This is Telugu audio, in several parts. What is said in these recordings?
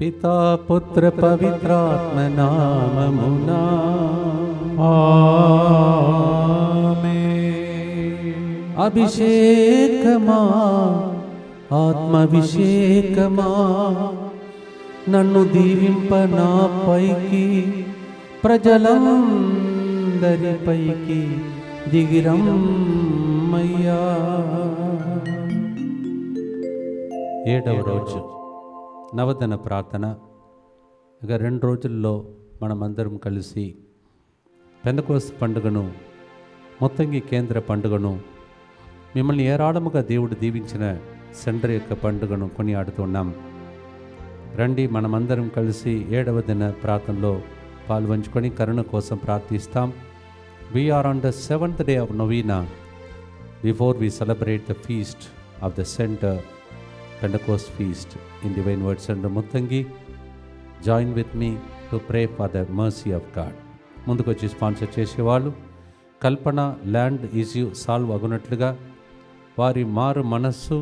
పితా పుత్ర పవిత్రాత్మ నామమునా అభిషేకమా ఆత్మభిషేకమా నన్ను దీవింప నా పైకి ప్రజలందరిపైకి దిగిరమ్మయ్యా ఏడవ రోజు నవదన ప్రార్థన ఇక రెండు రోజుల్లో మనమందరం కలిసి పెనకోస్ పండుగను మొత్తంగి కేంద్ర పండుగను మిమ్మల్ని ఏరాళముగా దేవుడు దీవించిన సెంటర్ యొక్క పండుగను కొనియాడుతున్నాం రండి మనమందరం కలిసి ఏడవ దిన ప్రార్థనలో పాల్పంచుకొని కరుణ కోసం ప్రార్థిస్తాం we are on the seventh day of novena before we celebrate the feast of the centre Pentecost feast in Divine Word Centre Muthangi join with me to pray for the mercy of God ముందుకు వచ్చి స్పాన్సర్ చేసేవాళ్ళు కల్పన ల్యాండ్ ఇష్యూ సాల్వ్ అగునట్లుగా వారి మారు మనస్సు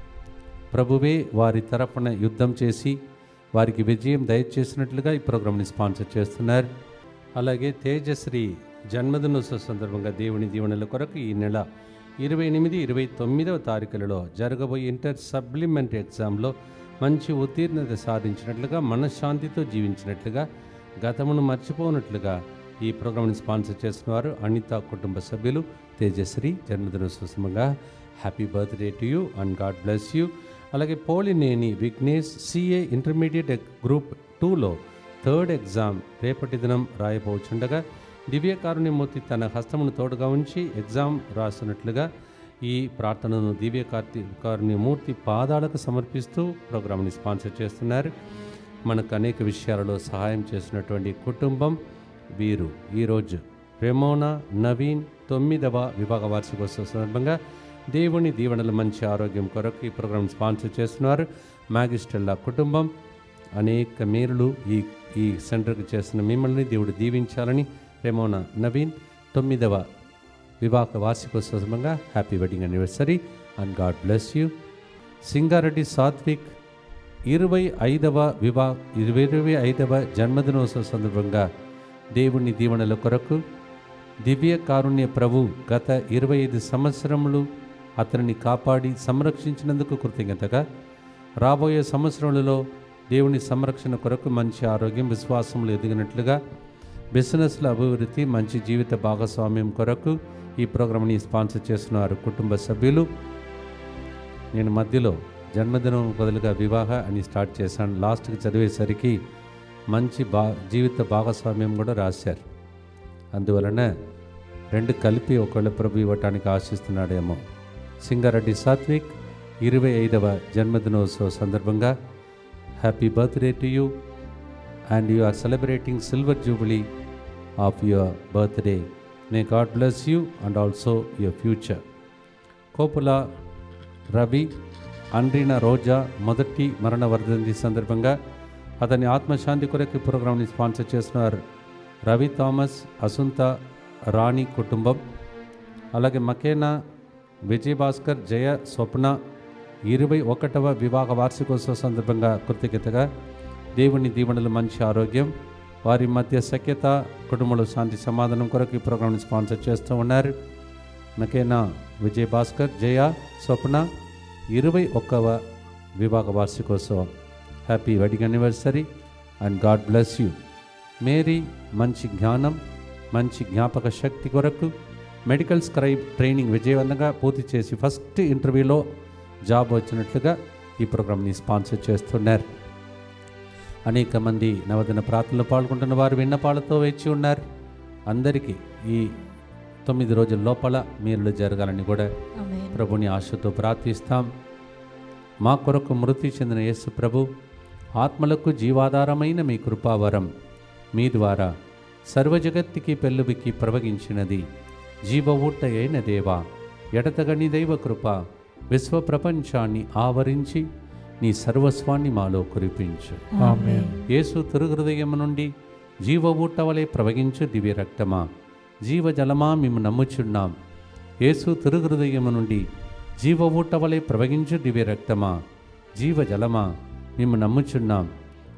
ప్రభువే వారి తరపున యుద్ధం చేసి వారికి విజయం దయచేసినట్లుగా ఈ ప్రోగ్రామ్ని స్పాన్సర్ చేస్తున్నారు అలాగే తేజశ్రీ జన్మదినోత్సవ సందర్భంగా దేవుని దీవెనల కొరకు ఈ నెల ఇరవై ఎనిమిది ఇరవై తొమ్మిదవ తారీఖులలో జరగబోయే ఇంటర్ సప్లిమెంటరీ ఎగ్జామ్లో మంచి ఉత్తీర్ణత సాధించినట్లుగా మనశ్శాంతితో జీవించినట్లుగా గతమును మర్చిపోనట్లుగా ఈ ప్రోగ్రామ్ని స్పాన్సర్ చేస్తున్నవారు అనిత కుటుంబ సభ్యులు తేజశ్రీ జన్మదినోత్సవ సందర్భంగా happy birthday to you and God bless you అలాగే Polineni Vignesh CA intermediate group టూలో థర్డ్ ఎగ్జామ్ రేపటి దినం రాయబోచుండగా దివ్యకారుణ్యమూర్తి తన హస్తమును తోడుగా ఉంచి ఎగ్జామ్ రాస్తున్నట్లుగా ఈ ప్రార్థనను దివ్యకార్తి కారుణ్యమూర్తి పాదాలకు సమర్పిస్తూ ప్రోగ్రామ్ని స్పాన్సర్ చేస్తున్నారు మనకు అనేక విషయాలలో సహాయం చేసినటువంటి కుటుంబం వీరు ఈరోజు రెమోనా నవీన్ తొమ్మిదవ విభాగ వార్షికోత్సవ సందర్భంగా దేవుని దీవెనల మంచి ఆరోగ్యం కొరకు ఈ ప్రోగ్రాం స్పాన్సర్ చేస్తున్నారు మ్యాగిస్టెల్లా కుటుంబం అనేక మేలులు ఈ ఈ సెంటర్కి చేసిన మిమ్మల్ని దేవుడు దీవించాలని రెమోనా నవీన్ తొమ్మిదవ వివాహ వార్షికోత్సవ సందర్భంగా happy wedding anniversary and God bless you Singareddy Sathvik ఇరవై ఐదవ వివా ఇరవై ఇరవై ఐదవ జన్మదినోత్సవ సందర్భంగా దేవుని దీవెనల కొరకు దివ్య కారుణ్య ప్రభు గత ఇరవై ఐదు సంవత్సరములు అతనిని కాపాడి సంరక్షించినందుకు కృతజ్ఞతగా రాబోయే సంవత్సరములలో దేవుని సంరక్షణ కొరకు మంచి ఆరోగ్యం విశ్వాసములు ఎదిగినట్లుగా బిజినెస్ల అభివృద్ధి మంచి జీవిత భాగస్వామ్యం కొరకు ఈ ప్రోగ్రామ్ని స్పాన్సర్ చేస్తున్నారు కుటుంబ సభ్యులు నేను మధ్యలో జన్మదినం బదులుగా వివాహ అని స్టార్ట్ చేశాను లాస్ట్కి చదివేసరికి మంచి బా జీవిత భాగస్వామ్యం కూడా రాశారు అందువలన రెండు కలిపి ఒకళ్ళ ప్రభు ఇవ్వటానికి ఆశిస్తున్నాడేమో సింగారెడ్డి సాత్విక్ ఇరవై ఐదవ జన్మదినోత్సవ సందర్భంగా happy birthday to you and you are celebrating silver jubilee of your birthday may God bless you and also your future Kopula Ravi Andreena Roja మొదటి మరణ వర్ధంతి సందర్భంగా అతని ఆత్మశాంతి కొరకు ఈ ప్రోగ్రామ్ని స్పాన్సర్ చేస్తున్నారు రవి థామస్ అసుంత రాణి కుటుంబం అలాగే మకేనా విజయభాస్కర్ జయ స్వప్న ఇరవై ఒకటవ వివాహ వార్షికోత్సవ సందర్భంగా కృతజ్ఞతగా దేవుని దీవెనలు మంచి ఆరోగ్యం వారి మధ్య సఖ్యత కుటుంబంలో శాంతి సమాధానం కొరకు ఈ ప్రోగ్రామ్ని స్పాన్సర్ చేస్తూ ఉన్నారు మకేనా విజయ్ భాస్కర్ జయ స్వప్న ఇరవై ఒక్కవ వివాహ వార్షికోత్సవం happy wedding anniversary and God bless you Mary మంచి జ్ఞానం మంచి జ్ఞాపక శక్తి కొరకు మెడికల్ స్క్రైబ్ ట్రైనింగ్ విజయవంతంగా పూర్తి చేసి ఫస్ట్ ఇంటర్వ్యూలో జాబ్ వచ్చినట్లుగా ఈ ప్రోగ్రామ్ని స్పాన్సర్ చేస్తున్నారు అనేక మంది నవదిన ప్రార్థనలో పాల్గొంటున్న వారు విన్నపాలతో వేచి ఉన్నారు అందరికీ ఈ తొమ్మిది రోజుల లోపల మీరులు జరగాలని కూడా ఆమేన్ ప్రభుని ఆశతో ప్రార్థిస్తాం మా కొరకు మృతి చెందిన యేసు ప్రభు ఆత్మలకు జీవాధారమైన మీ కృపావరం మీ ద్వారా సర్వజగత్తికి పెళ్ళుబికి ప్రవగించినది జీవ ఊట అయిన దేవా ఎడతగని దైవ కృప విశ్వ ప్రపంచాన్ని ఆవరించి నీ సర్వస్వాన్ని మాలో కురిపించు ఆమేన్ యేసు తిరుహృదయము నుండి జీవ ఊట వలె ప్రవగించు దివ్య రక్తమా జీవజలమా మేము నమ్ముచున్నాం యేసు తిరుహృదయము నుండి జీవ ఊట వలె ప్రవగించు దివ్య రక్తమా జీవజలమా మేము నమ్ముచున్నాం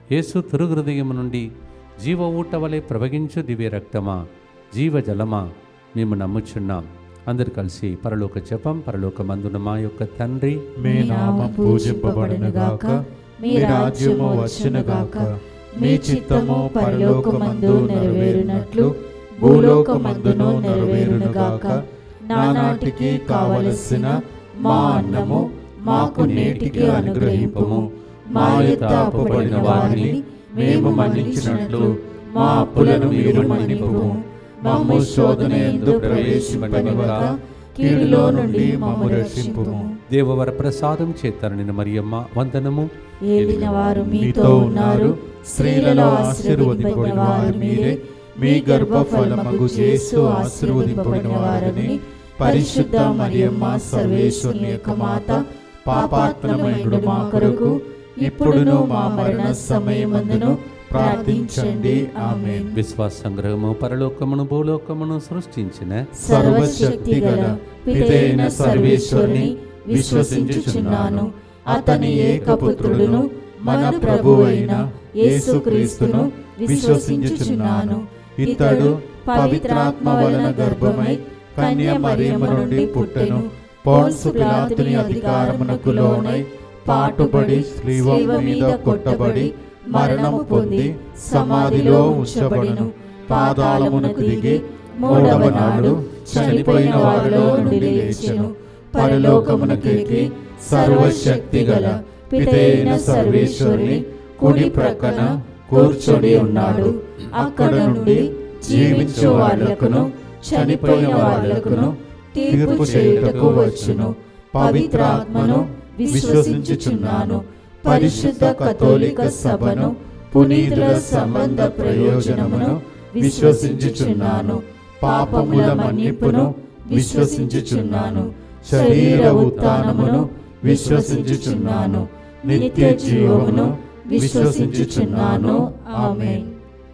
యేసు తిరుహృదయం నుండి జీవ ఊట వలె ప్రవగించు దివ్య రక్తమా జీవ జలమా మేము నమ్ముచున్నాం అందరు కలిసి పరలోక జపం పరలోక మందున మా యొక్క తండ్రి మీ నామం పూజింపబడునుగాక మీ రాజ్యము వచ్చునుగాక మీ చిత్తము పరలోకమందు నెరవేరునట్లు భూలోకమందును నెరవేరునుగాక నానాటికి కావలసిన మా అన్నము మాకు నేటికి అనుగ్రహింపము మా యొక్క అప్పుబడిన వారిని మేము మన్నించినట్లు మా అప్పులను మీరు మన్నింపుము మమ్ము శోధన ఎందు ప్రవేశింపనివ్వక కీడులో నుండి మమ్ము రక్షింపుము దేవవర ప్రసాదం చేతనని మరియమ్మ వందనము ఏలిన వారు మీతో ఉన్నారు స్త్రీలలో ఆశీర్వదింపబడిన వారు మీరే మీ గర్భఫలమగు చేసు ఆశీర్వదింపబడిన వారని పరిశుద్ధ మరియమ్మ సర్వేశ్వరుని యొక్క మాత పాపాత్మమైనడు మా కొరకు ఇప్పుడును మా మరణ సమయమందును ప్రార్థించండి ఆమేన్ విశ్వాస సంగ్రహము పరలోకమును భూలోకమును సృష్టించిన సర్వశక్తి గల పితైన సర్వేశ్వరుని విశ్వసించుచున్నాను అతని ఏకపుత్రుడును మన ప్రభువైన యేసుక్రీస్తును విశ్వసించుచున్నాను ఇతడు పవిత్రాత్మ వలన గర్భమై కన్య మరియమ్మ నుండి పుట్టెను పోన్సు పిలాతుని అధికారమునకు లోనై పాటుబడి స్లీవ మీద కొట్టబడి మరణము పొంది సమాధిలో ఉంచబడిను పాదాళమునకు దిగి మూడవ నాడు చనిపోయిన వారిలో నుండి లేచెను పరలోకమునకెక్కి సర్వశక్తి గల పితైన సర్వేశ్వరుని కుడి ప్రక్కన కూర్చొని ఉన్నాడు అక్కడ నుండి జీవించు వాళ్ళకును చనిపోయిన వాళ్ళకును తీర్పు చేయుటకు వచ్చును పవిత్రాత్మను విశ్వసించుచున్నాను పరిశుద్ధ కథోలిక సభను పునీతుల సంబంధ ప్రయోజనమును విశ్వసించుచున్నాను పాపముల మన్నిపును విశ్వసించుచున్నాను శరీర ఉత్థానమును విశ్వసించుచున్నాను నిత్య జీవమును విశ్వసించుచున్నాను ఆమేన్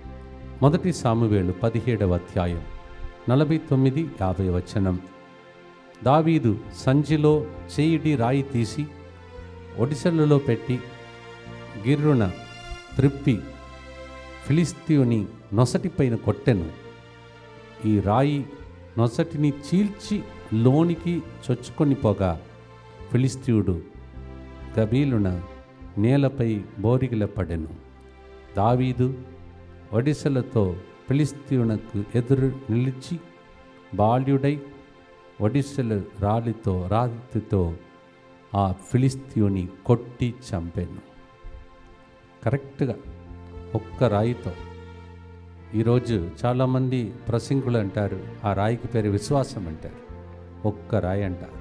మొదటి సామువేలు పదిహేడవ అధ్యాయం నలభై తొమ్మిది యాభై వచనం దావీదు సంచిలో చేయిడి రాయి తీసి ఒడిసెలలో పెట్టి గిర్రున త్రిప్పి ఫిలిస్తీయుని నొసటిపైన కొట్టెను ఈ రాయి నొసటిని చీల్చి లోనికి చొచ్చుకొని పోగా ఫిలిస్తీయుడు గబీలున నేలపై బోరిగిల పడెను దావీదు ఒడిసెలతో ఫిలిస్తీయునకు ఎదురు నిలిచి బాల్యుడై ఒడిసెల రాలితో రాతితో ఆ ఫిలిస్తీయుని కొట్టి చంపాను కరెక్ట్గా ఒక్క రాయితో ఈరోజు చాలామంది ప్రసింగులు అంటారు ఆ రాయికి పేరు విశ్వాసం అంటారు ఒక్క రాయి అంటారు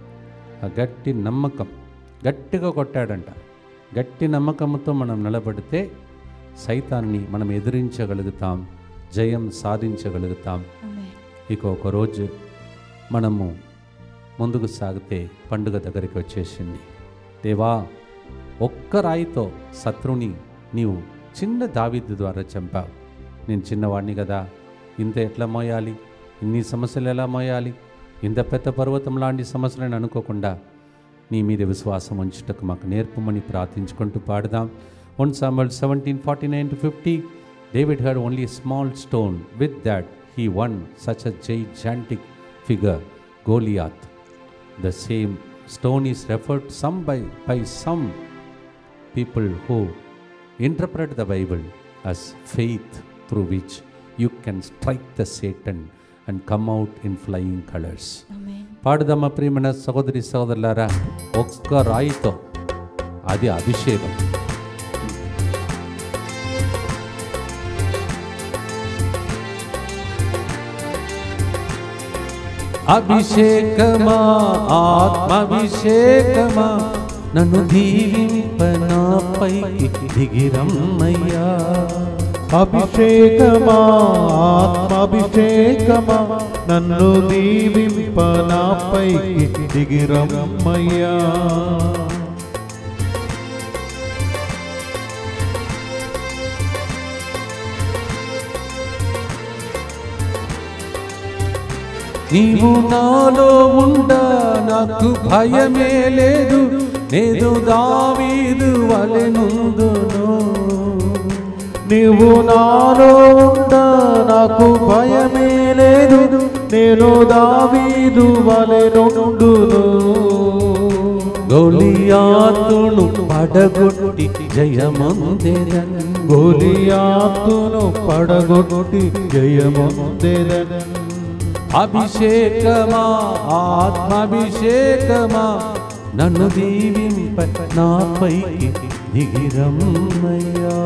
ఆ గట్టి నమ్మకం గట్టిగా కొట్టాడంట గట్టి నమ్మకంతో మనం నిలబడితే సైతాన్ని మనం ఎదిరించగలుగుతాం జయం సాధించగలుగుతాం ఇక ఒక రోజు మనము ముందుకు సాగితే పండుగ దగ్గరికి వచ్చేసింది దేవా ఒక్క రాయితో శత్రువుని నీవు చిన్న దావీదు ద్వారా చంపావు నేను చిన్నవాడిని కదా ఇంత ఎట్లా మోయాలి ఇన్ని సమస్యలు ఎలా మోయాలి ఇంత పెద్ద పర్వతం లాంటి సమస్యలను అనుకోకుండా నీ మీద విశ్వాసం ఉంచుటకు మాకు నేర్పమని ప్రార్థించుకుంటూ పాడదాం one Samuel seventeen forty nine to fifty David had only small stone with that he won such a gigantic figure Goliath The same stone is referred some by, by some people who interpret the Bible as faith through which you can strike the Satan and come out in flying colors. పాడుదమ్మ ప్రియమైన సహోదరి సహోదరులారా ఒక్క రాయితో అది అభిషేకం అభిషేకమా ఆత్మాభిషేకమా నన్ను దీవింపనాపై దిగిరమ్మయ్యా అభిషేకమా ఆత్మాభిషేకమా నన్ను దీవింప నాపైకి దిగిరమ్మయ్యా నీవు నాలో ఉండా నాకు భయమే లేదు నేను దావీదు వలెనుందును నీవు నాలో ఉండ నాకు భయమే లేదు నేను దావీదు వలె నుండును గోలియాతును పడగొట్టి జయమందెదన్ గోలియాతును పడగొట్టి జయముందెదన్ అభిషేకమా ఆత్మాభిషేకమా నన్ను దీవింప నాపైకి దిగిరమ్మయ్యా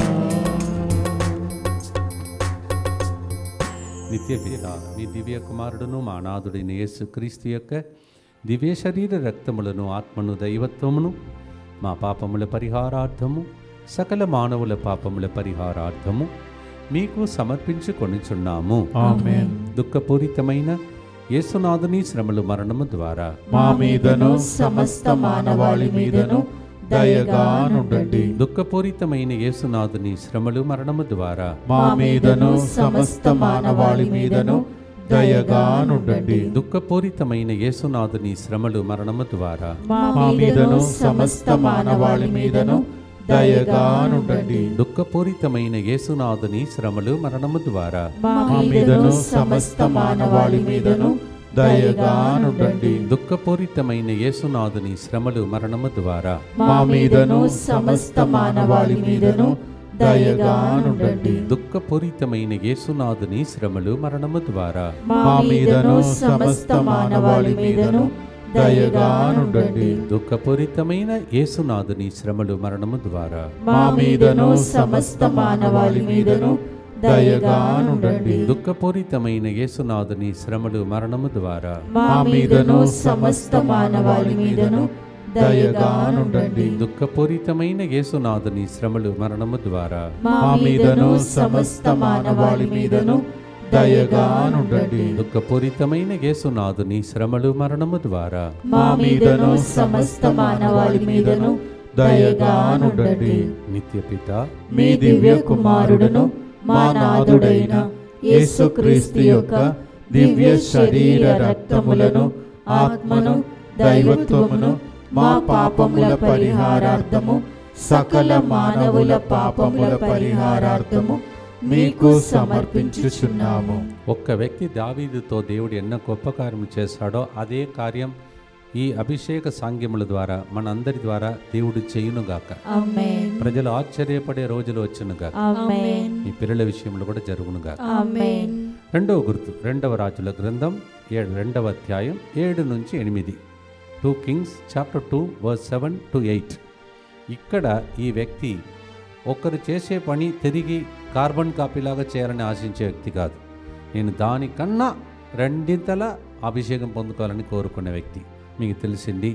నిత్య పిత మీ దివ్య కుమారుడును మా నాథుడైన యేసు క్రీస్తు యొక్క దివ్య శరీర రక్తములను ఆత్మను దైవత్వమును మా పాపముల పరిహారార్థము సకల మానవుల పాపముల పరిహారార్థము మీకు సమర్పించుకొనిచున్నాము ఆమేన్ దుఃఖపూరితమైన యేసునాథుని శ్రమలు మరణము ద్వారా మా మీదను సమస్త మానవాళి మీదను దయగా నుండండి దుఃఖపూరితమైన యేసునాథుని శ్రమలు మరణము ద్వారా మా మీదను సమస్త మానవాళి మీదను దయగా నుండండి దుఃఖపూరితమైన యేసునాథుని శ్రమలు మరణము ద్వారా మా మీదను సమస్త మానవాళి మీదను దయగా నుండండి దుఃఖపూరితమైన యేసునాథుని శ్రమలు మరణము ద్వారా మా మీదను సమస్త మానవాళి మీదను దయగా నుండండి దుఃఖపూరితమైన యేసునాథుని శ్రమలు మరణము ద్వారా మా మీదను సమస్త మానవాళి మీదను దయగా నుండండి దుఃఖపూరితమైన యేసునాథుని శ్రమలు మరణము ద్వారా మా మీదను సమస్త మానవాళి మీదను దయగా నుండండి దుఃఖపూరితమైన యేసునాథుని శ్రమలు మరణము ద్వారా మా మీదను సమస్త మానవాళి మీదను దయగా నుండండి దుఃఖపూరితమైన యేసునాథుని శ్రమలు మరణము ద్వారా మా మీదను సమస్త మానవాళి మీదను దయగా నుండండి దుఃఖపూరితమైన యేసునాథుని శ్రమలు మరణము ద్వారా మా మీదను సమస్త మానవాళి మీదను దయగా నుండండి దుఃఖపూరితమైన యేసునాథుని శ్రమలు మరణము ద్వారా మా మీదను సమస్త మానవాళి మీదను దయగా నుండండి నిత్యపిత మీ దివ్య కుమారుడును మా నాథుడైన యేసుక్రీస్తు యొక్క దివ్య శరీర రక్తములను ఆత్మను దైవత్వమును మా పాపముల పరిహారార్థము సకల మానవుల పాపముల పరిహారార్థము మీకు సమర్పించుచున్నాము ఒక్క వ్యక్తి దావీదుతో దేవుడు ఎన్న గొప్ప కార్యము చేశాడో అదే కార్యం ఈ అభిషేక సాంగ్యముల ద్వారా మనందరి ద్వారా దేవుడు చేయునుగాక ఆమేన్ ప్రజలు ఆశ్చర్యపడే రోజులు వచ్చునుగాక ఆమేన్ మీ పిల్లల విషయంలో కూడా జరుగునుగాక ఆమేన్ రెండవ గుర్తు రెండవ రాజుల గ్రంథం ఏడు రెండవ అధ్యాయం ఏడు నుంచి ఎనిమిది two Kings chapter two verse seven to eight ఇక్కడ ఈ వ్యక్తి ఒకరు చేసే పని తిరిగి కార్బన్ కాపీలాగా చేయాలని ఆశించే వ్యక్తి కాదు నేను దానికన్నా రెండింతల అభిషేకం పొందుకోవాలని కోరుకునే వ్యక్తి మీకు తెలిసింది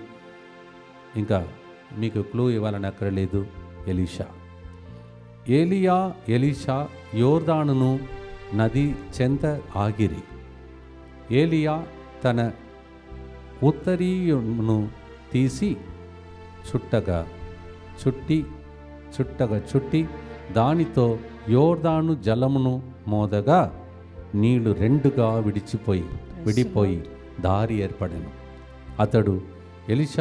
ఇంకా మీకు క్లూ ఇవ్వాలని అక్కర్లేదు ఎలీషా ఏలియా ఎలీషా యోర్దానును నది చెంత ఆగిరి ఏలియా తన ఉత్తరీయును తీసి చుట్టగా చుట్టి చుట్టగా చుట్టి దానితో యోర్దాను జలమును మోదగా నీళ్లు రెండుగా విడిచిపోయి విడిపోయి దారి ఏర్పడెను అతడు ఎలిషా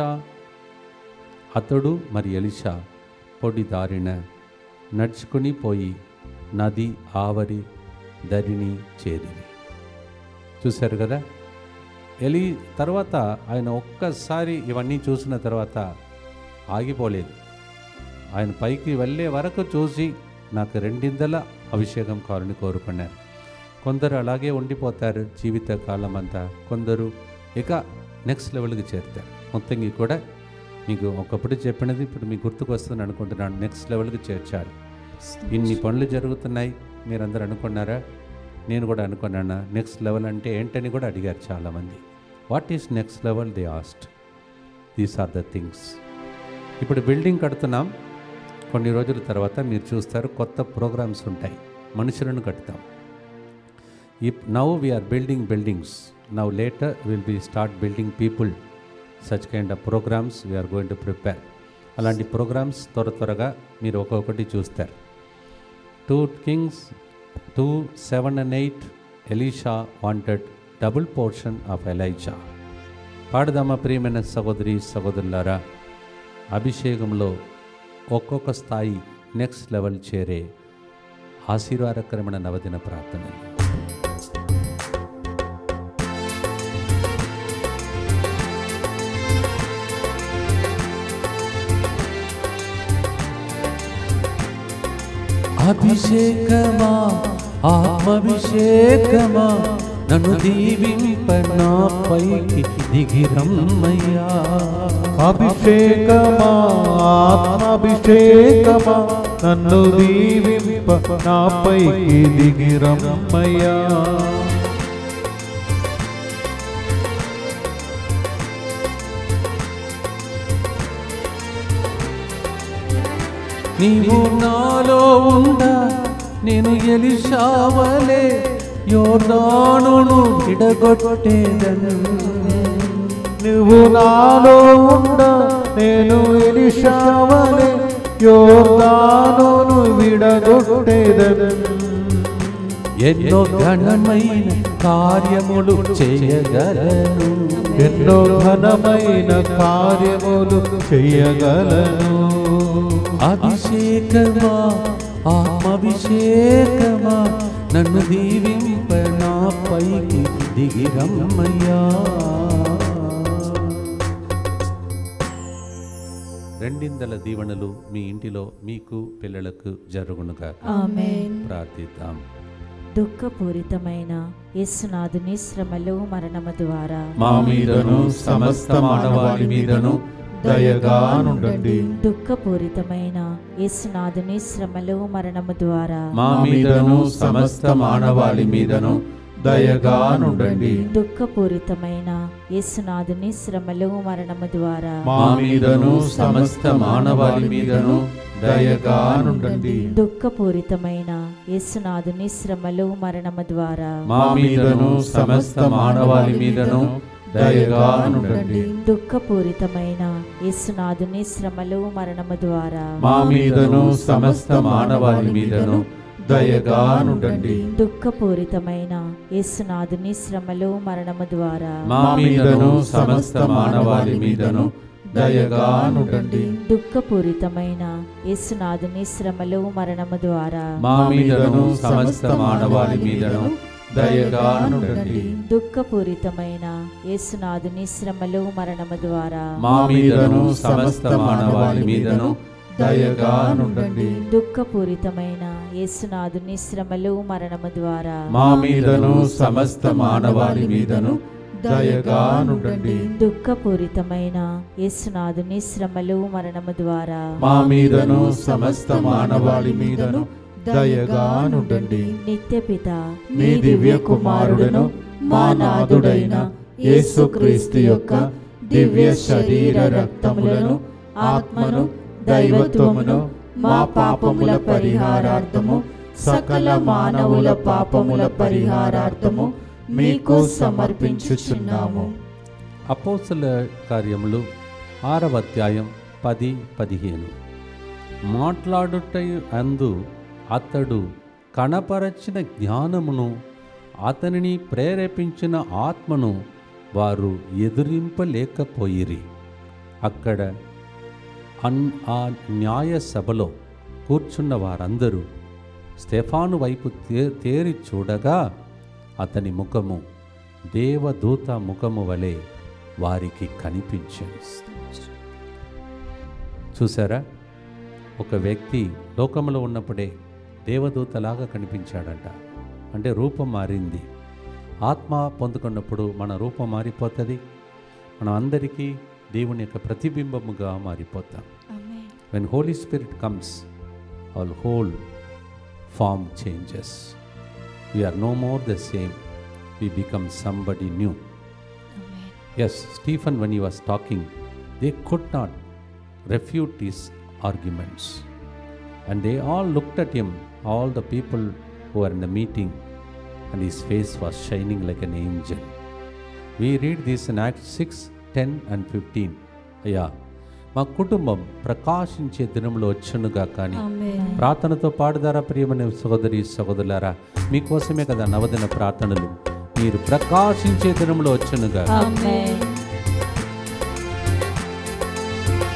అతడు మరి ఎలిషా పొడి దారిన నడుచుకుని పోయి నది ఆవరి దరిని చేరిరి చూశారు కదా ఎలి తర్వాత ఆయన ఒక్కసారి ఇవన్నీ చూసిన తర్వాత ఆగిపోలేదు ఆయన పైకి వెళ్ళే వరకు చూసి నాకు రెండిందల అభిషేకం కావాలని కోరుకున్నారు కొందరు అలాగే ఉండిపోతారు జీవిత కాలం అంతా కొందరు ఇక నెక్స్ట్ లెవెల్కి చేరుతారు మొత్తంగా కూడా మీకు ఒకప్పుడు చెప్పినది ఇప్పుడు మీకు గుర్తుకు వస్తుంది అనుకుంటున్నాను నెక్స్ట్ లెవెల్కి చేర్చాలి ఇన్ని పనులు జరుగుతున్నాయి మీరందరూ అనుకున్నారా నేను కూడా అనుకున్నాను నెక్స్ట్ లెవెల్ అంటే ఏంటని కూడా అడిగారు చాలామంది what is next level the ఆస్ట్ దీస్ ఆర్ ద థింగ్స్ ఇప్పుడు బిల్డింగ్ కడుతున్నాం కొన్ని రోజుల తర్వాత మీరు చూస్తారు కొత్త ప్రోగ్రామ్స్ ఉంటాయి మనుషులను కడతాం ఇప్ now we are building buildings now later will be start building people such kind of programmes we are going to prepare అలాంటి ప్రోగ్రామ్స్ త్వర త్వరగా మీరు ఒక్కొక్కటి చూస్తారు two Kings two seven and eight Elisha wanted double portion of Elijah పాడదామా ప్రియమైన సహోదరి సహోదరులారా అభిషేకంలో ఒక్కొక్క స్థాయి నెక్స్ట్ లెవెల్ చేరే ఆశీర్వాదకరమైన నవదిన ప్రార్థన అభిషేకమా ఆత్మభిషేకమా నన్ను దీవింప నా పైకి దిగిరమ్మయ్యా అభిషేకమా ఆత్మాభిషేకమా నన్ను దీవింప నాపైకి దిగిరమ్మయ్యా నీవు నాలో ఉండ నేను ఎలిషావలే యోర్దానును విడగొట్టేదను నువ్వు నాలో ఉండ నేను ఎలిషావలే యోర్దానును విడగొట్టేదను ఎన్నో ఘనమైన కార్యములు చేయగలను ఎన్నో ఘనమైన కార్యములు చేయగలను అభిషేకమా ఆత్మభిషేకమా నన్ను దీవింప నా పైకి దిగిరమ్మయ్యా రెండిందల దీవెనలు మీ ఇంటిలో మీకు పిల్లలకు జరుగునుగా ఆమేన్ ప్రార్థిద్దాం దుఃఖపూరితమైన యేసునాథుని శ్రమలు మరణము ద్వారా మా మీదను సమస్త మానవాళి మీదను దయగా నుండండి దుఃఖపూరితమైన యేసునాథుని శ్రమలు మరణము ద్వారా మా మీదను సమస్త మానవాళి మీదను దయగా నుండండి దుఃఖపూరితమైన యేసునాథుని శ్రమలు మరణము ద్వారా మా మీదను సమస్త మానవాళి మీదను దయగా నుండండి దుఃఖపూరితమైన యేసునాథుని శ్రమలు మరణము ద్వారా మా మీదను సమస్త మానవాళి మీదను దయగా నుండండి దుఃఖపూరితమైన యేసునాథుని శ్రమలు మరణము ద్వారా మా మీదను సమస్త మానవాళి మీదను దయగా నుండండి దుఃఖపూరితమైన యేసునాథుని శ్రమలు మరణము ద్వారా మా మీదను సమస్త మానవాళి మీదను దయగా నుండండి దుఃఖపూరితమైన యేసునాథుని శ్రమలు మరణము ద్వారా మా మీదను సమస్త మానవాళి మీదను దయగా నుండండి దుఃఖపూరితమైన యేసునాథుని శ్రమలు మరణము ద్వారా మా మీదను సమస్త మానవాళి మీదను దయగా నుండండి దుఃఖపూరితమైన యేసునాథుని శ్రమలు మరణము ద్వారా మా మీదను సమస్త మానవాళి మీదను దయగా నుండండి దుఃఖపూరితమైన యేసునాథుని శ్రమలు మరణము ద్వారా మా మీదను సమస్త మానవాళి మీదను దయగా నుండండి నిత్యపిత మీ దివ్య కుమారుడును మా నాథుడైన యేసుక్రీస్తు యొక్క దివ్య శరీర రక్తములను ఆత్మను దైవత్వమును మా పాపముల పరిహారార్థము సకల మానవుల పాపముల పరిహారార్థము మీకు సమర్పించుచున్నాము అపోసల కార్యములు ఆరవ అధ్యాయం పది పదిహేను మాట్లాడుట అందు అతడు కనపరచిన జ్ఞానమును అతనిని ప్రేరేపించిన ఆత్మను వారు ఎదురింపలేకపోయిరి అక్కడ అన్ ఆ న్యాయ సభలో కూర్చున్న వారందరూ స్టెఫాను వైపు తే తేరి చూడగా అతని ముఖము దేవదూత ముఖము వలె వారికి కనిపించింది చూసారా ఒక వ్యక్తి లోకంలో ఉన్నప్పుడే దేవదూతలాగా కనిపించాడంట అంటే రూపం మారింది ఆత్మ పొందుకున్నప్పుడు మన రూపం మారిపోతుంది మనం అందరికీ దేవుని యొక్క ప్రతిబింబముగా మారిపోతాం when Holy Spirit comes all whole form changes we are no more the same we become somebody new. Yes, Stephen, when he was talking, they could not refute his arguments. And they all looked at him, all the people who were in the meeting, and his face was shining like an angel. We read this in Acts 6 10 and 15. అయ్యా మా కుటుంబం ప్రకాశించే దినంలో వచ్చునుగా కానీ ప్రార్థనతో పాడుదారా ప్రియమైన సహోదరి సహోదరులారా మీకోసమే కదా నవదిన ప్రార్థనలు మీరు ప్రకాశించే దినంలో వచ్చునుగా ఆమేన్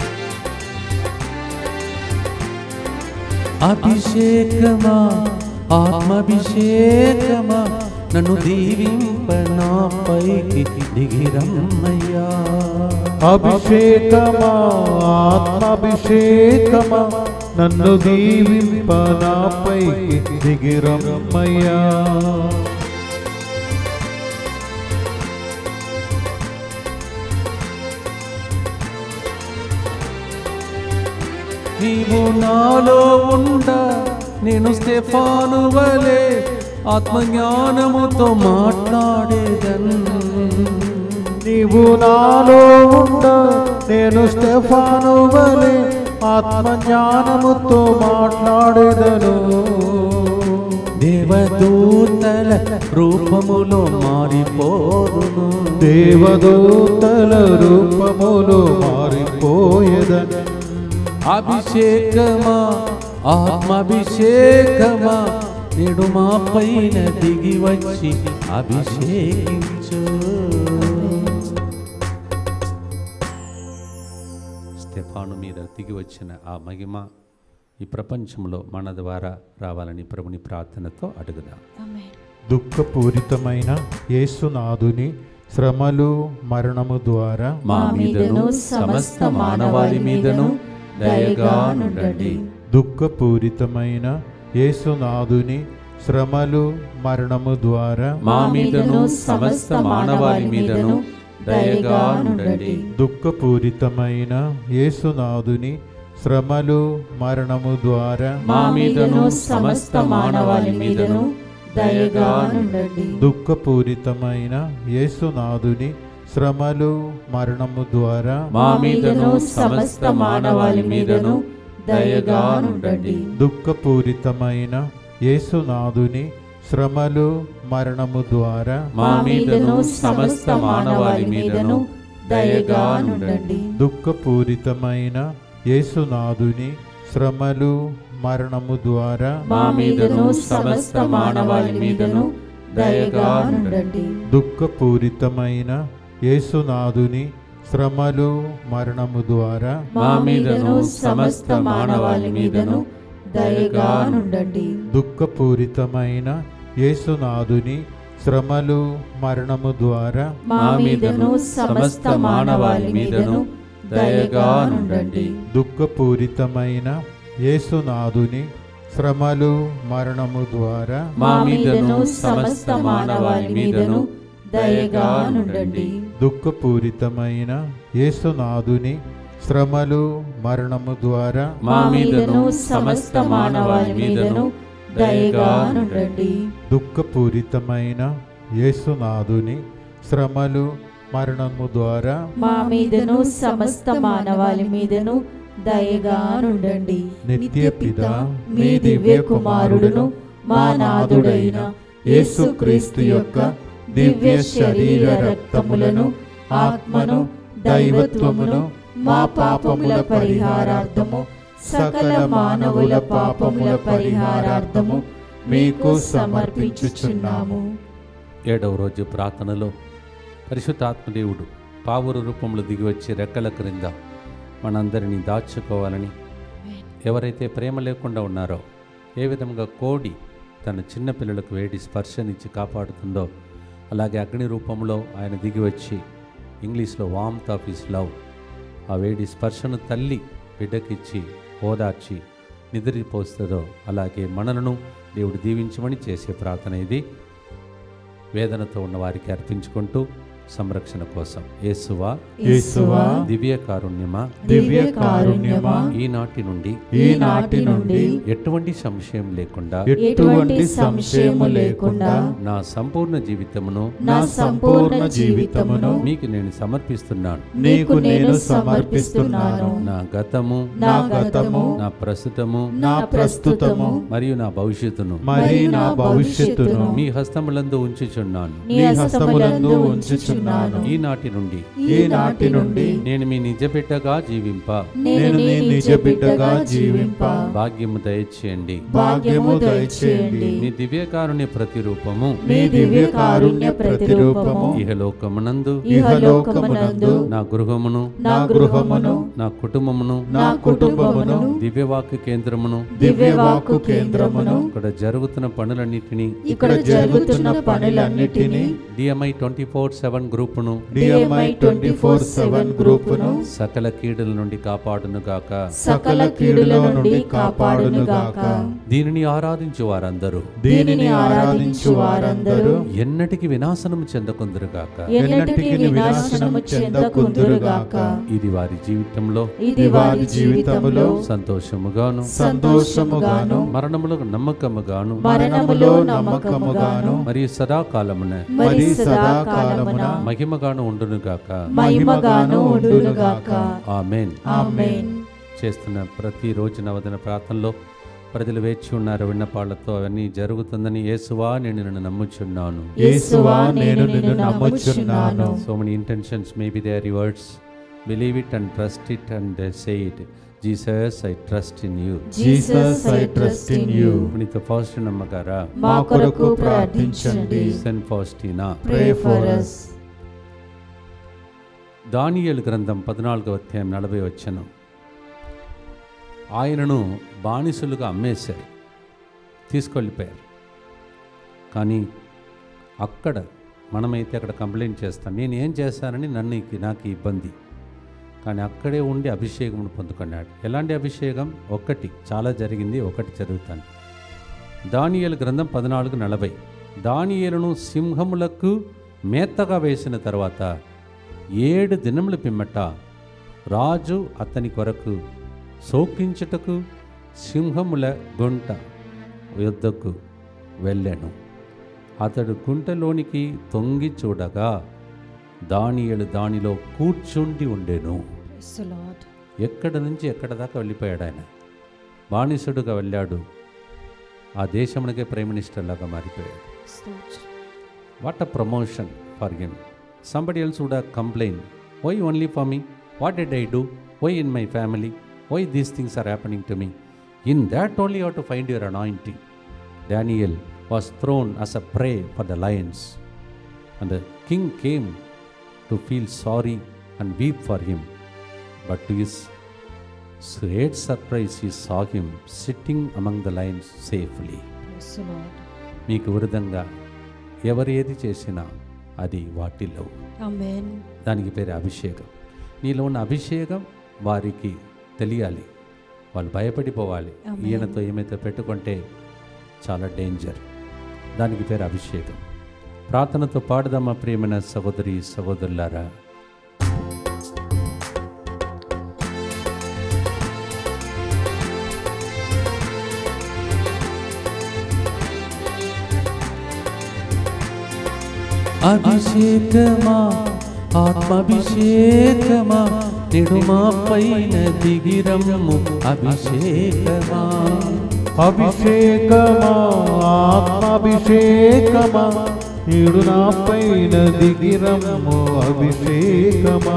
అభిషేకమా ఆత్మాభిషేకమా నన్ను దీవింప నాపైకి దిగిరమ్మయ్యా అభిషేకమా ఆత్మాభిషేకమా నన్ను దీవింప నాపైకి దిగిరమ్మయ్యా నీవు నాలో ఉండ నేను స్టెఫాను వలె ఆత్మజ్ఞానముతో మాట్లాడేదన్ నీవు నాలో ఉండ నేను స్టెఫాను వలె ఆత్మజ్ఞానముతో మాట్లాడేదను దేవదూతల రూపములో మారిపోదును దేవదూతల రూపములో మారిపోయేదను అభిషేకమా ఆత్మాభిషేకమా నేడు మా పైన దిగి వచ్చి అభిషేకించు స్టెఫాను మీద దిగి వచ్చిన ఆ మహిమ ఈ ప్రపంచంలో మన ద్వారా రావాలని ప్రభుని ప్రార్థనతో అడుగుదాం దుఃఖపూరితమైన యేసునాథుని శ్రమలు మరణము ద్వారా మా మీదను సమస్త మానవాళి మీదను దయగా నుండండి దుఃఖపూరితమైన యేసునాథుని శ్రమలు మరణము ద్వారా మా మీదను సమస్త మానవాళి మీదను దయగా నుండండి దుఃఖపూరితమైన యేసునాథుని శ్రమలు మరణము ద్వారా మా మీదను సమస్త మానవాళి మీదను దయగా నుండండి దుఃఖపూరితమైన యేసునాథుని శ్రమలు మరణము ద్వారా మా మీదను సమస్త మానవాళి మీదను దయగా నుండండి దుఃఖపూరితమైన యేసునాథుని శ్రమలు మరణము ద్వారా మా మీదను సమస్త మానవాళి మీదను దయగా నుండండి దుఃఖపూరితమైన యేసునాథుని శ్రమలు మరణము ద్వారా మా మీదను సమస్త మానవాళి మీదను దయగా నుండండి దుఃఖపూరితమైన యేసునాథుని శ్రమలు మరణము ద్వారా మా మీదను సమస్త మానవాళి మీదను దయగా నుండండి దుఃఖపూరితమైన యేసునాథుని శ్రమలు మరణము ద్వారా మా మీదను సమస్త మానవాళి మీదను దయగా నుండండి దుఃఖపూరితమైన యేసునాథుని శ్రమలు మరణము ద్వారా మా మీదను సమస్త మానవాళి మీదను దయగా నుండండి దుఃఖపూరితమైన యేసునాథుని శ్రమలు మరణము ద్వారా మా మీదను సమస్త మానవాళి మీదను దయగా నుండండి దుఃఖపూరితమైన యేసునాథుని శ్రమలు మరణము ద్వారా మా మీదను సమస్త మానవాళి మీదను దయగా నుండండి నిత్య పిత మీ దివ్య కుమారుడును మా నాథుడైన యేసుక్రీస్తు యొక్క దివ్య శరీర రక్తములను ఆత్మను దైవత్వమును మా పాపముల పరిహారార్థము సకల మానవుల పాపముల పరిహారార్థము మీకు సమర్పించుచున్నాము ఏడవ రోజు ప్రార్థనలో పరిశుద్ధాత్మదేవుడు పావురు రూపంలో దిగివచ్చి రెక్కల క్రింద మనందరినీ దాచుకోవాలని ఎవరైతే ప్రేమ లేకుండా ఉన్నారో ఏ విధంగా కోడి తన చిన్న పిల్లలకు వేడి స్పర్శనిచ్చి కాపాడుతుందో అలాగే అగ్ని రూపంలో ఆయన దిగివచ్చి ఇంగ్లీష్లో వామ్త్ ఆఫ్ ఇస్ లవ్ ఆ వేడి స్పర్శను తల్లి బిడ్డకిచ్చి ఓదార్చి నిద్రపోస్తుందో అలాగే మనలను దేవుడు దీవించమని చేసే ప్రార్థన ఇది వేదనతో ఉన్న వారికి అర్పించుకుంటూ సంరక్షణ కోసం యేసువా యేసువా దివ్య కారుణ్యమా దివ్య కారుణ్యమా ఈనాటి నుండి ఈనాటి నుండి ఎటువంటి సంశయం లేకుండా ఎటువంటి సంశయము లేకుండా నా సంపూర్ణ జీవితమును నా సంపూర్ణ జీవితమును మీకు నేను సమర్పిస్తున్నాను నీకు నేను సమర్పిస్తున్నాను నా గతము నా గతము నా ప్రస్తుతము నా ప్రస్తుతము మరియు నా భవిష్యత్తును మరి నా భవిష్యత్తును మీ హస్తములందు ఉంచుచున్నాను నీ హస్తములందు ఉంచుచు నమ్ముచున్నాను ఈనాటి నుండి ఈనాటి నుండి నేను మీ నిజ బిడ్డగా జీవింప నేను నీ నిజ బిడ్డగా జీవింప భాగ్యము దయచేయండి భాగ్యము దయచేయండి మీ దివ్యకారుణ్య ప్రతిరూపము మీ దివ్య కారుణ్య ప్రతిరూపము ఇహలోకమునందు ఇహలోకమునందు నా గృహమును నా గృహమును నా కుటుంబమును నా కుటుంబమును దివ్యవాక్య కేంద్రమును దివ్యవాకు కేంద్రమును ఇక్కడ జరుగుతున్న పనులన్నిటినీ ఇక్కడ జరుగుతున్న పనులన్నిటినీ డిఎంఐ ట్వంటీ ఫోర్ సెవెన్ గ్రూపును డిఎంఐ ట్వంటీ ఫోర్ సెవెన్ గ్రూపును సకల కీడుల నుండి కాపాడును గాక సకల కీడుల నుండి కాపాడునుగాక దీనిని ఆరాధించు వారందరూ దీనిని ఆరాధించు వారందరూ ఎన్నటికి వినాశనము చెందకుందరుగాక ఎన్నటికి వినాశనము చెందకుందురుగాక ఇది వారి జీవితంలో ఇది వారి జీవితములో సంతోషముగాను సంతోషముగాను మరణములకు నమ్మకముగాను మరణములో నమ్మకముగాను మరియు సదాకాలమున మరి సదాకాలమున మహిమగాను ఉండునుగాక మహిమగాను ఉండునుగాక ఆమెన్ ఆమేన్ చేస్తున్న ప్రతిరోజు నవదన ప్రార్థనలో ప్రజలు వేచి ఉన్నారు విన్నపాళ్లతో అవన్నీ జరుగుతుందని యేసువా నేను నిన్ను నమ్ముచున్నాను యేసువా నేను నిన్ను నమ్ముచున్నాను so many intentions may be there words believe it and trust it and say it Jesus I trust in you Jesus I trust in you పునీత ఫాస్ట్ నమ్మగారా మా కొరకు ప్రార్థించండి సెన్ ఫాస్టినా ప్రే ఫర్ us దానియేలు గ్రంథం పద్నాలుగవ అధ్యాయం నలభై వచ్చను ఆయనను బానిసలుగా అమ్మేశారు తీసుకెళ్ళిపోయారు కానీ అక్కడ మనమైతే అక్కడ కంప్లైంట్ చేస్తాం నేను ఏం చేశానని నన్ను ఇక- నాకు ఈ ఇబ్బంది కానీ అక్కడే ఉండి అభిషేకం పొందుకున్నాడు ఎలాంటి అభిషేకం ఒకటి చాలా జరిగింది ఒకటి జరుగుతాను దానియేలు గ్రంథం పద్నాలుగు నలభై దానియేలును సింహములకు మేతగా వేసిన తర్వాత ఏడు దినముల పిమ్మట రాజు అతని కొరకు శోకించుటకు సింహముల గుంట యుద్ధకు వెళ్ళాను అతడు గుంటలోనికి తొంగి చూడగా దానియేలు దానిలో కూర్చుండి ఉండెను ఎక్కడ నుంచి ఎక్కడ దాకా వెళ్ళిపోయాడు ఆయన బానిసుడుగా వెళ్ళాడు ఆ దేశమునకే ప్రైమ్ మినిస్టర్ లాగా మారిపోయాడు what a promotion for him somebody else would complain why only for me what did I do why in my family why these things are happening to me in that only how to find your anointing Daniel was thrown as a prey for the lions and the king came to feel sorry and weep for him but to his great surprise he saw him sitting among the lions safely మీకు విరుద్ధంగా ఎవరు ఏది చేసినా అది వాటిలో ఆమేన్ దానికి పేరు అభిషేకం నీలో ఉన్న అభిషేకం వారికి తెలియాలి వాళ్ళు భయపడిపోవాలి ఈయనతో ఏమైతే పెట్టుకుంటే చాలా డేంజర్ దానికి పేరు అభిషేకం ప్రార్థనతో పాడుదామా ప్రియమైన సహోదరి సహోదరులారా అభిషేకమా ఆత్మాభిషేకమా నిడు మా పైన దిగిరమ్ము అభిషేకమా అభిషేకమా ఆత్మాభిషేకమా ఈడు నా పైన దిగిరమ్ము అభిషేకమా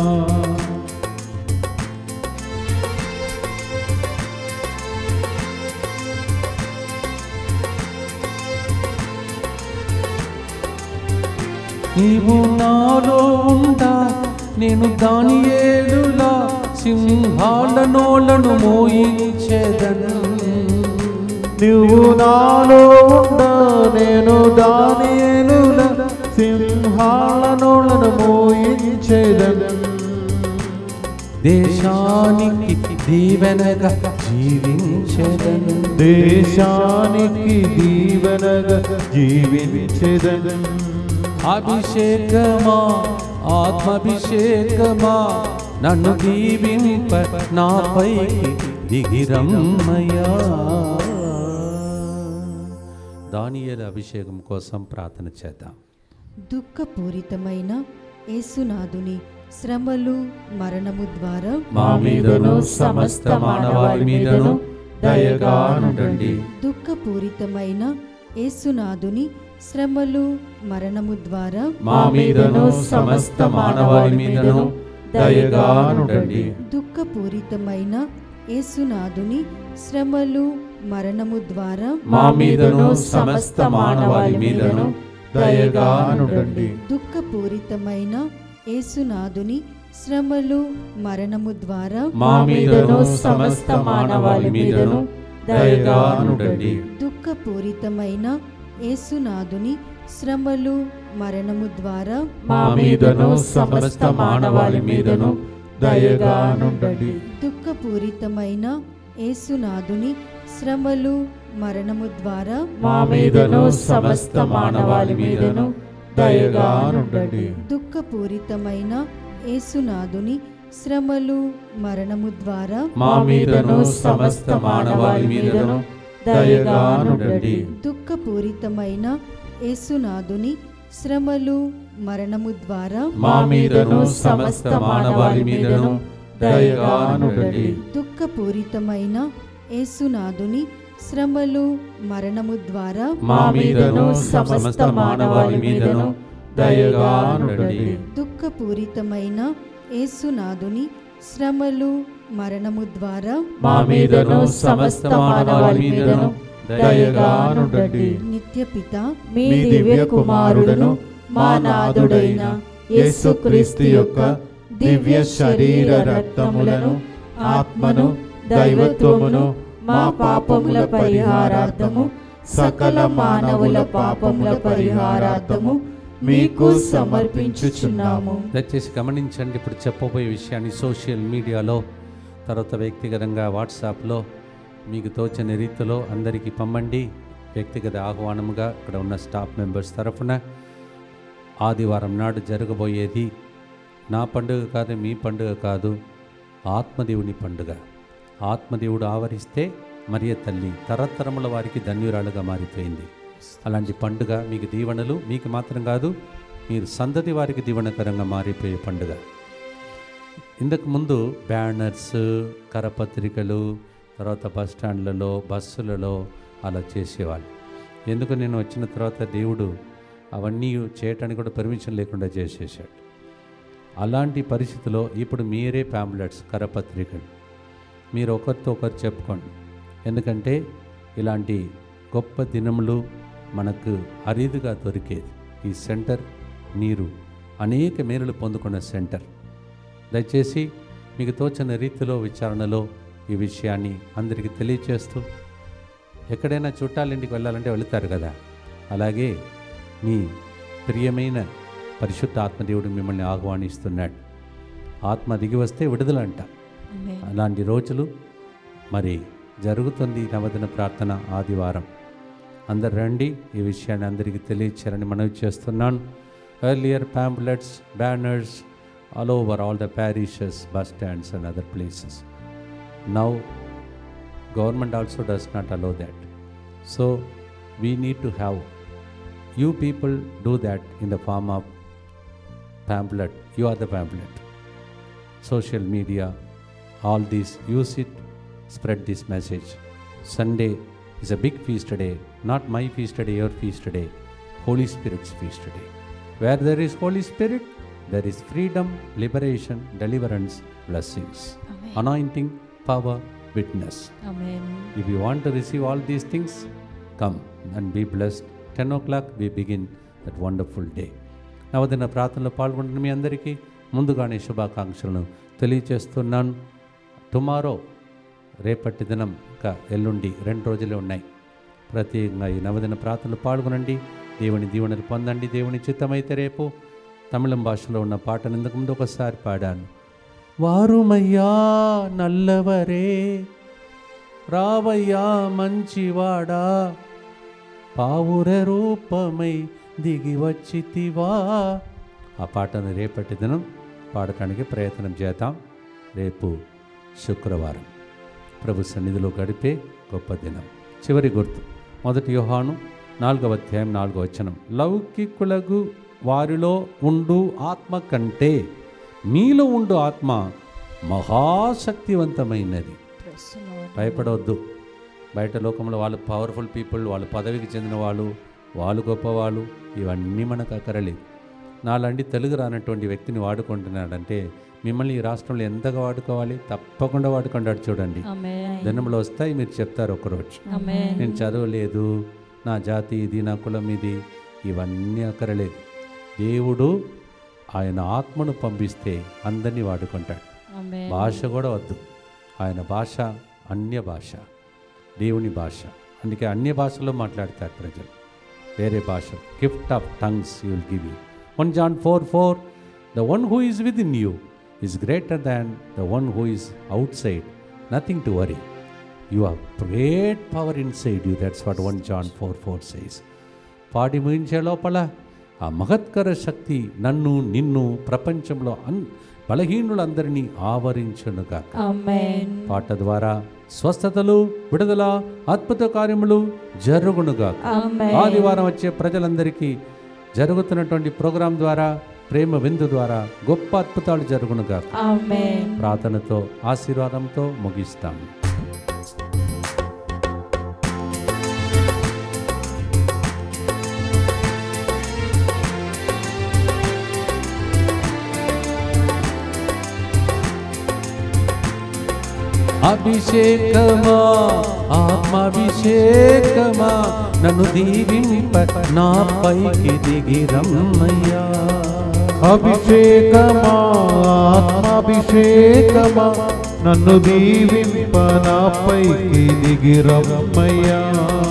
నీవు నాలో ఉండా నేను దాని ఏడులా సింహాల నోళ్ళను మోయించేదను నువ్వు నాలో ఉండ నేను దానియేలుల సింహాల నోళ్ళను మోయించేదను దేశానికి దీవెనగా జీవించేదను దేశానికి దీవెనగా జీవించేదను అభిషేకమా ఆత్మాభిషేకమా నన్ను దీవింప నాపై దిగిరమ్మయ్యా దానియేలు అభిషేకం కోసం ప్రార్థన చేద్దాం దుఃఖపూరితమైన యేసునాథుని శ్రమలు మరణము ద్వారా మా మీదను సమస్త మానవాళి మీదను దయగా నుండండి దుఃఖపూరితమైన యేసునాథుని శ్రమలు మరణము ద్వారా మా మీదను సమస్త మానవాళి మీదను దయగా నుండండి దుఃఖపూరితమైన యేసునాథుని శ్రమలు మరణము ద్వారా మా మీదను సమస్త మానవాళి మీదను దయగా నుండండి దుఃఖపూరితమైన యేసునాథుని శ్రమలు మరణము ద్వారా మా మీదను సమస్త మానవాళి మీదను దయగా నుండండి దుఃఖపూరితమైన యేసునాథుని శ్రమలు మరణము ద్వారా మా మీదను సమస్త మానవాళి మీదను దయగా నుండండి దుఃఖపూరితమైన యేసునాథుని శ్రమలు మరణము ద్వారా మా మీదను సమస్త మానవాళి మీదను దయగా నుండండి దుఃఖపూరితమైన యేసునాథుని శ్రమలు మరణము ద్వారా మా మీదను సమస్త మానవాళి మీదను దయగా నుండండి దుఃఖపూరితమైన యేసునాథుని శ్రమలు మరణము ద్వారా మా మీదను సమస్త మానవాళి మీదను దయగా నుండండి దుఃఖపూరితమైన యేసునాథుని శ్రమలు మరణము ద్వారా మా మీదను సమస్త మానవాళి మీదను దయగా నుండండి దుఃఖపూరితమైన యేసునాథుని శ్రమలు మరణము ద్వారా మా మీదను సమస్త మానవాళి మీదను దయగా నుండండి నిత్యపిత మీ దివ్య కుమారుడును మా నాథుడైన యేసుక్రీస్తు యొక్క దివ్య శరీర రక్తములను ఆత్మను దైవత్వమును మా పాపముల పరిహారార్థము సకల మానవుల పాపముల పరిహారార్థము మీకు సమర్పించుచున్నాము దయచేసి గమనించండి ఇప్పుడు చెప్పబోయే విషయాన్ని సోషల్ మీడియాలో తర్వాత వ్యక్తిగతంగా వాట్సాప్లో మీకు తోచని రీతిలో అందరికీ పంపండి వ్యక్తిగత ఆహ్వానముగా ఇక్కడ ఉన్న స్టాఫ్ మెంబర్స్ తరఫున ఆదివారం నాడు జరగబోయేది నా పండుగ కాదు మీ పండుగ కాదు ఆత్మదేవుని పండుగ ఆత్మదేవుడు ఆవరిస్తే మరియ తల్లి తరతరముల వారికి ధన్యురాలుగా మారిపోయింది అలాంటి పండుగ మీకు దీవెనలు మీకు మాత్రం కాదు మీరు సంతతి వారికి దీవెనకరంగా మారిపోయే పండుగ ఇంతకు ముందు బ్యానర్స్ కరపత్రికలు తర్వాత బస్ స్టాండ్లలో బస్సులలో అలా చేసేవాళ్ళు ఎందుకు నేను వచ్చిన తర్వాత దేవుడు అవన్నీ చేయటానికి కూడా పర్మిషన్ లేకుండా చేసేసాడు అలాంటి పరిస్థితిలో ఇప్పుడు మీరే ప్యాంప్లెట్స్ కరపత్రికలు మీరు ఒకరితో ఒకరు చెప్పుకోండి ఎందుకంటే ఇలాంటి గొప్ప దినములు మనకు అరీదుగా దొరికేది ఈ సెంటర్ మీరు అనేక మేలులు పొందుకున్న సెంటర్ దయచేసి మీకు తోచిన రీతిలో విచారణలో ఈ విషయాన్ని అందరికీ తెలియచేస్తూ ఎక్కడైనా చుట్టాలింటికి వెళ్ళాలంటే వెళుతారు కదా అలాగే మీ ప్రియమైన పరిశుద్ధ ఆత్మదేవుడు మిమ్మల్ని ఆహ్వానిస్తున్నాడు ఆత్మ దిగి వస్తే విడుదల అంట ఆమేన్. అలాంటి రోజులు మరి జరుగుతుంది ఈ నవదిన ప్రార్థన ఆదివారం అందరు రండి ఈ విషయాన్ని అందరికీ తెలియచేయాలని మనవి చేస్తున్నాను earlier pamphlets banners all over all the parishes bus stands and other places now government also does not allow that so we need to have you people do that in the form of pamphlet you are the pamphlet social media all these use it spread this message sunday is a big feast day not my feast day your feast day holy spirit's feast day where there is holy spirit there is freedom liberation deliverance blessings Amen. anointing power witness amen. if you want to receive all these things, come and be blessed. 10 o'clock we begin that wonderful day. నవదిన ప్రార్థనలో పాల్గొంటున్న మీ అందరికీ ముందుగానే శుభాకాంక్షలను తెలియచేస్తున్నాను టుమారో రేపటి దినం ఇంకా ఎల్లుండి రెండు రోజులే ఉన్నాయి ప్రత్యేకంగా ఈ నవదిన ప్రార్థనలు పాల్గొనండి దేవుని దీవెనలు పొందండి దేవుని చిత్తమైతే రేపు తమిళం భాషలో ఉన్న పాటను ఇంతకు ముందు ఒకసారి పాడాను వారుమయ్యా నల్లవరే రావయ్యా మంచివాడా పావుర రూపమై దిగి వచ్చితివా ఆ పాటను రేపటి దినం పాడటానికి ప్రయత్నం చేద్దాం రేపు శుక్రవారం ప్రభు సన్నిధిలో గడిపే గొప్ప దినం చివరి గుర్తు మొదటి యోహాను నాలుగవ అధ్యాయం నాలుగవ వచనం లౌకికులకు వారిలో ఉండు ఆత్మ కంటే మీలో ఉండు ఆత్మ మహాశక్తివంతమైనది Praise the Lord. భయపడవద్దు బయట లోకంలో వాళ్ళు పవర్ఫుల్ పీపుల్ వాళ్ళు పదవికి చెందిన వాళ్ళు వాళ్ళు గొప్పవాళ్ళు ఇవన్నీ మనకు అక్కరలేదు నాలాంటి తెలుగు రానటువంటి వ్యక్తిని వాడుకుంటున్నాడంటే మిమ్మల్ని ఈ రాష్ట్రంలో ఎంతగా వాడుకోవాలి తప్పకుండా వాడుకుంటాడు చూడండి ఆమేన్ దినములు వస్తాయి మీరు చెప్తారు ఒకరోజు ఆమేన్ నేను చదవలేదు నా జాతి ఇది నా కులం ఇది ఇవన్నీ అక్కరలేదు దేవుడు ఆయన ఆత్మను పంపిస్తే అందరినీ వాడుకుంటాడు ఆమేన్ భాష కూడా వద్దు ఆయన భాష అన్య భాష దేవుని భాష అందుకే అన్య భాషలో మాట్లాడతారు ప్రజలు వేరే భాష gift of tongues you will give you one John four four the one who is within you is greater than the one who is outside nothing to worry you are great power inside you that's what one John four four says పాడి ముగించే లోపల ఆ మహత్కర శక్తి నన్ను నిన్ను ప్రపంచంలో అన్ బలహీనులందరినీ ఆవరించునుగా ఆమేన్ పాట ద్వారా స్వస్థతలు విడుదల అద్భుత కార్యములు జరుగునుగా ఆమేన్ ఆదివారం వచ్చే ప్రజలందరికీ జరుగుతున్నటువంటి ప్రోగ్రాం ద్వారా ప్రేమ విందు ద్వారా గొప్ప అద్భుతాలు జరుగునుగా ఆమేన్ ప్రార్థనతో ఆశీర్వాదంతో ముగిస్తాం అభిషేకమా ఆత్మాభిషేకమా నన్ను దీవింప నా పైకి దిగి రమ్మయ్యా అభిషేకమా ఆత్మాభిషేకమా నన్ను దీవింప నాపైకి దిగిరమ్మయ్యా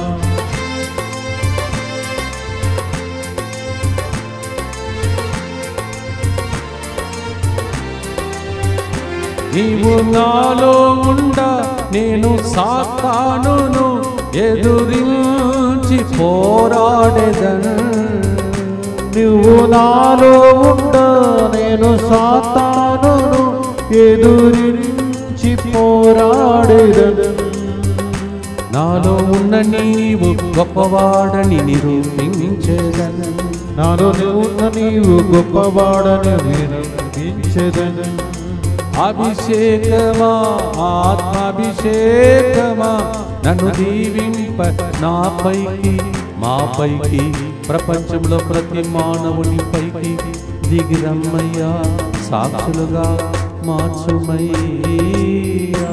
నీవు నాలో ఉండ నేను సాతానును ఎదురించి పోరాడేదను నువ్వు నాలో ఉండ నేను సాతానును ఎదురించి పోరాడేదను నాలో ఉన్న నీవు గొప్పవాడని నిరూపించేదను నాలో ఉన్న నీవు గొప్పవాడని వినిపించెదను అభిషేకమా ఆత్మాభిషేకమా నన్ను దీవింప నాపైకి మాపైకి ప్రపంచంలో ప్రతి మానవుని పైకి దిగిరమ్మయ్యా సాక్షులుగా మార్చుమయ్యా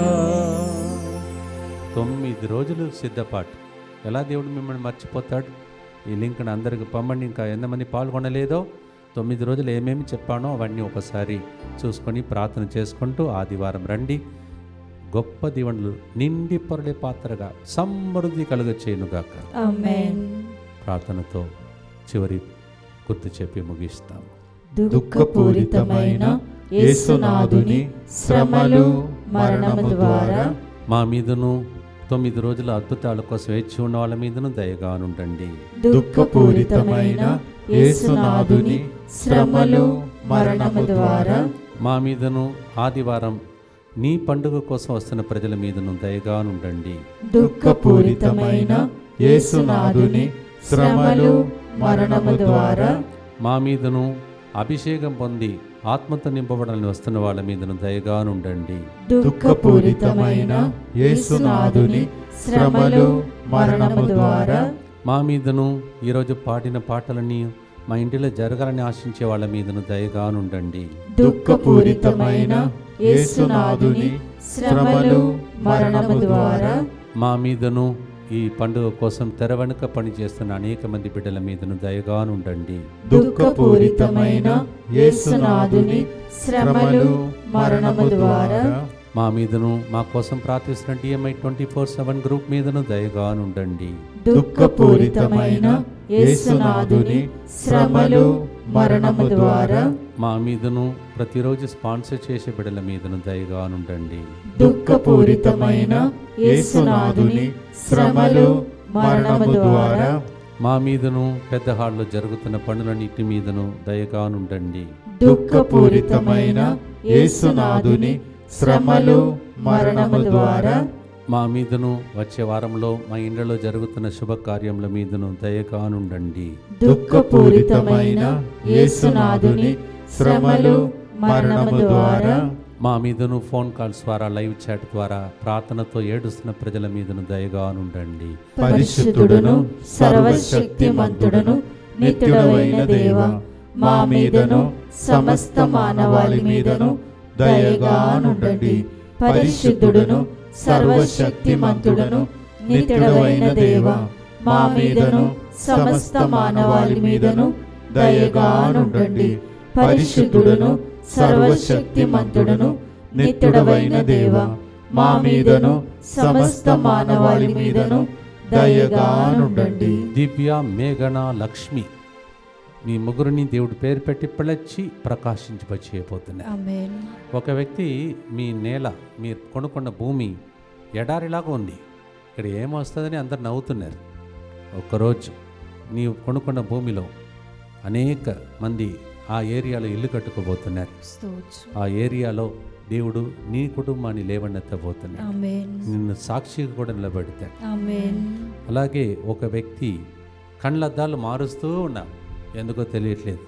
తొమ్మిది రోజులు సిద్ధపాటు ఎలా దేవుడు మిమ్మల్ని మర్చిపోతాడు ఈ లింక్ను అందరికి పంపండి ఇంకా ఎంతమంది పాల్గొనలేదో తొమ్మిది రోజులు ఏమేమి చెప్పానో అవన్నీ ఒకసారి చూసుకొని ప్రార్థన చేసుకుంటూ ఆదివారం రండి గొప్ప దీవెనలు నిండి పొరలే పాత్రగా సమృద్ధి కలుగ చేయనుగాక ఆమేన్ ప్రార్థనతో చివరి గుర్తు చెప్పి ముగిస్తాం దుఃఖపూరితమైన యేసునాథుని శ్రమలు మరణము ద్వారా మా మీదను తొమ్మిది రోజుల అద్భుతాల కోసం వేచి ఉన్న వాళ్ళ మీదను దయగానుండండి దుఃఖపూరితమైన యేసునాథుని శ్రమలు మరణము ద్వారా మా మీదను ఆదివారం నీ పండుగ కోసం వస్తున్న ప్రజల మీదను దయగానుండండి దుఃఖపూరితమైన యేసునాథుని శ్రమలు మరణము ద్వారా మా మీదను అభిషేకం పొంది ఆత్మతో నింపబడాలని వస్తున్న వాళ్ళ మీదను దయగానుండండి దుఃఖపూరితమైన యేసునాథుని శ్రమలు మరణము ద్వారా మా మీదను ఈరోజు పాడిన పాటలని మా ఇంటిలో జరగాలని ఆశించే వాళ్ళ మీదను దయగానుండండి దుఃఖపూరితమైన యేసునాథుని శ్రమలు మరణము ద్వారా మా మీదను ఈ పండుగ కోసం తెర వెనుక పనిచేస్తున్న అనేక మంది బిడ్డల మీదను దయగానుండండి దుఃఖపూరితమైన యేసునాథుని శ్రమలు మరణము ద్వారా మా మీదను మా కోసం ప్రార్థిస్తున్న DMI twenty four seven group మీదను దయగానుండండి దుఃఖపూరితమైన యేసునాథుని శ్రమలు మరణము ద్వారా మా మీదను ప్రతిరోజు స్పాన్సర్ చేసే బిడ్డల మీదను దయగానుండండి దుఃఖపూరితమైన యేసునాథుని శ్రమలు మరణము ద్వారా మా మీదను పెద్ద హాల్లో జరుగుతున్న పనులన్నిటి మీదను దయగానుండండి దుఃఖపూరితమైన యేసునాథుని శ్రమలు మరణము ద్వారా మా మీదను వచ్చే వారంలో మా ఇండ్లలో జరుగుతున్న శుభకార్యముల మీదను దయగానుండండి దుఃఖపూరితమైన యేసునాథుని శ్రమలు మరణము ద్వారా మా మీదను ఫోన్ కాల్స్ ద్వారా లైవ్ చాట్ ద్వారా ప్రార్థనతో ఏడుస్తున్న ప్రజల మీదను దయగా ఉండండి పరిశుద్ధుడును సర్వశక్తిమంతుడును నిత్యుడవైన దేవ మా మీదను సమస్త మానవాళి మీదను దయగా నుండండి పరిశుద్ధుడును సర్వశక్తిమంతుడును నిత్యుడవైన దేవ మా మీదను సమస్త మానవాళి మీదను దయగా నుండండి పరిశుద్ధుడును సర్వశక్తిమంతుడును నిత్యుడవైన దేవ మా మీదను సమస్త మానవాళి మీదను దయగా నుండండి దివ్య మేఘన లక్ష్మి మీ ముగ్గురిని దేవుడు పేరు పెట్టి పిల్లచ్చి ప్రకాశించబోతున్నాయి ఆమెన్ ఒక వ్యక్తి మీ నేల మీరు కొనుక్కున్న భూమి ఎడారిలాగా ఉంది ఇక్కడ ఏమొస్తుందని అందరు నవ్వుతున్నారు ఒకరోజు నీవు కొనుక్కున్న భూమిలో అనేక మంది ఆ ఏరియాలో ఇల్లు కట్టుకోబోతున్నారు స్తోత్రం ఆ ఏరియాలో దేవుడు నీ కుటుంబాన్ని లేవనెత్తబోతున్నాడు ఆమెన్ నిన్ను సాక్షిగా కూడా నిలబెడతాడు ఆమెన్ అలాగే ఒక వ్యక్తి కళ్ళద్దాలు మారుస్తూ ఉన్నాడు ఎందుకో తెలియట్లేదు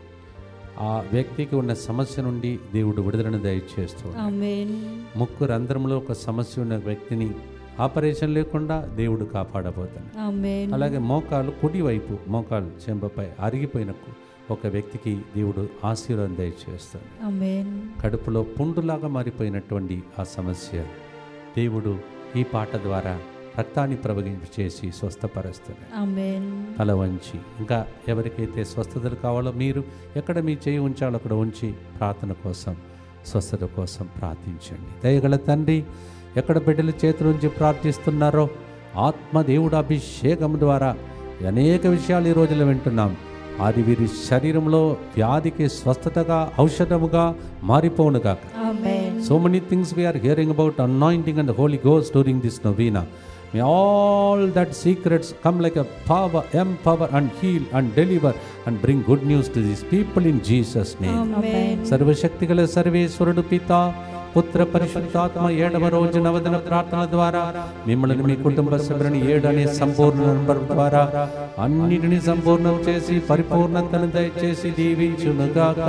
ఆ వ్యక్తికి ఉన్న సమస్య నుండి దేవుడు విడుదలను దయచేస్తున్నాడు ఆమెన్ ముక్కు రంధ్రంలో ఒక సమస్య ఉన్న వ్యక్తిని ఆపరేషన్ లేకుండా దేవుడు కాపాడబోతాడు ఆమెన్ అలాగే మోకాలు కుడి వైపు మోకాలు చెంపపై అరిగిపోయిన కు- ఒక వ్యక్తికి దేవుడు ఆశీర్వాదం దయచేస్తాడు ఆమెన్ కడుపులో పుండులాగా మారిపోయినటువంటి ఆ సమస్య దేవుడు ఈ పాట ద్వారా రక్తాన్ని ప్రవహించి చేసి స్వస్థపరుస్తున్నాడు ఆమెన్ తల వంచి ఇంకా ఎవరికైతే స్వస్థతలు కావాలో మీరు ఎక్కడ మీ చేయి ఉంచాలో అక్కడ ఉంచి ప్రార్థన కోసం స్వస్థత కోసం ప్రార్థించండి దయగల తండ్రి ఎక్కడ బిడ్డల చేతుల నుంచి ప్రార్థిస్తున్నారో ఆత్మ దేవుడు అభిషేకం ద్వారా అనేక విషయాలు ఈ రోజులో వింటున్నాం అది వీరి శరీరంలో వ్యాధికి స్వస్థతగా ఔషధముగా మారిపోనుగా amen So many things we are hearing about anointing and the Holy Ghost during this novena. May all that secrets come like a power, empower and heal and deliver and bring good news to these people in Jesus' name. Amen సర్వశక్తిగల సర్వేశ్వరుడు పిత పుత్ర పరిశుద్ధాత్మ ఏడవ రోజు నవదన ప్రార్థన ద్వారా మిమ్మల్ని మీ కుటుంబ సభ్యులని ఏడు అనే సంపూర్ణ నంబర్ ద్వారా అన్నిటిని సంపూర్ణం చేసి పరిపూర్ణతను దయచేసి దీవించునుగాక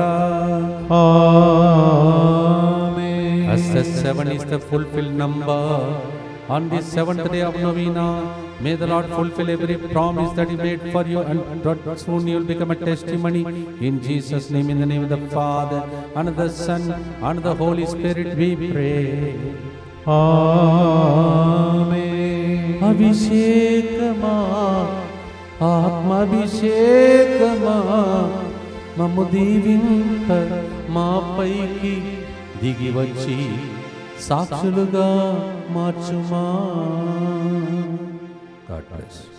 Amen. As the seven is the fulfilled number, on the seventh day of novena, may the Lord fulfill every promise that He made for you, and that soon you will become a testimony. In Jesus' name, in the name of the Father, and the Son, and the Holy Spirit, we pray. Amen. అభిషేకమా ఆత్మాభిషేకమా మమ్ము దీవింప మా పైకి దిగి వచ్చి సాక్షులుగా మార్చుమా గాడ్ బ్లెస్